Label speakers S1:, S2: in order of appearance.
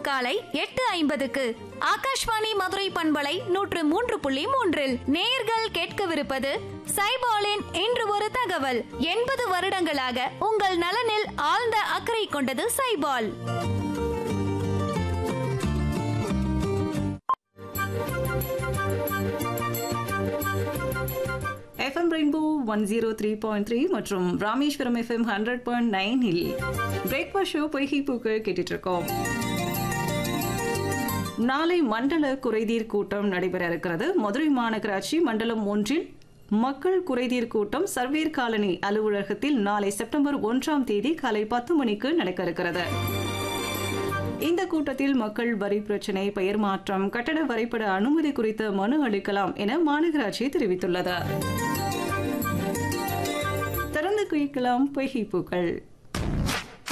S1: காலை எட்டு ஐம்பதுக்கு ஆகாஷ்வாணி மதுரை பண்பலை நூற்று மூன்று புள்ளி மூன்றில் நேர்கள் கேட்கவிருப்பது சைபாலின் இன்று ஒரு தகவல் எண்பது வருடங்களாக உங்கள் நலனில் ஆழ்ந்த அக்கறை கொண்டது சைபால்
S2: FM rainbow one zero three point three மற்றும் ராமேஸ்வரம் எஃப்எம் ஹண்ட்ரட் பாயிண்ட் நைனில் பிரேக்ஃபாஸ்ட் ஷோ பொய்கை பூக்கள் கேட்டுட்டு இருக்கோம் நாளை மண்டல குறைதீர் கூட்டம் நடைபெற இருக்கிறது மதுரை மாநகராட்சி மண்டலம் ஒன்றில் மக்கள் குறைதீர் கூட்டம் சர்வேர் காலனி அலுவலகத்தில் நாளை செப்டம்பர் ஒன்றாம் தேதி காலை பத்து மணிக்கு நடக்க இருக்கிறது இந்த கூட்டத்தில் மக்கள் வரி பிரச்சினை பெயர் மாற்றம் கட்டட வரைபட அனுமதி குறித்த மனு அளிக்கலாம் என மாநகராட்சி தெரிவித்துள்ளது திறந்து குயிக்கலாம் பொய்கை பூக்கள்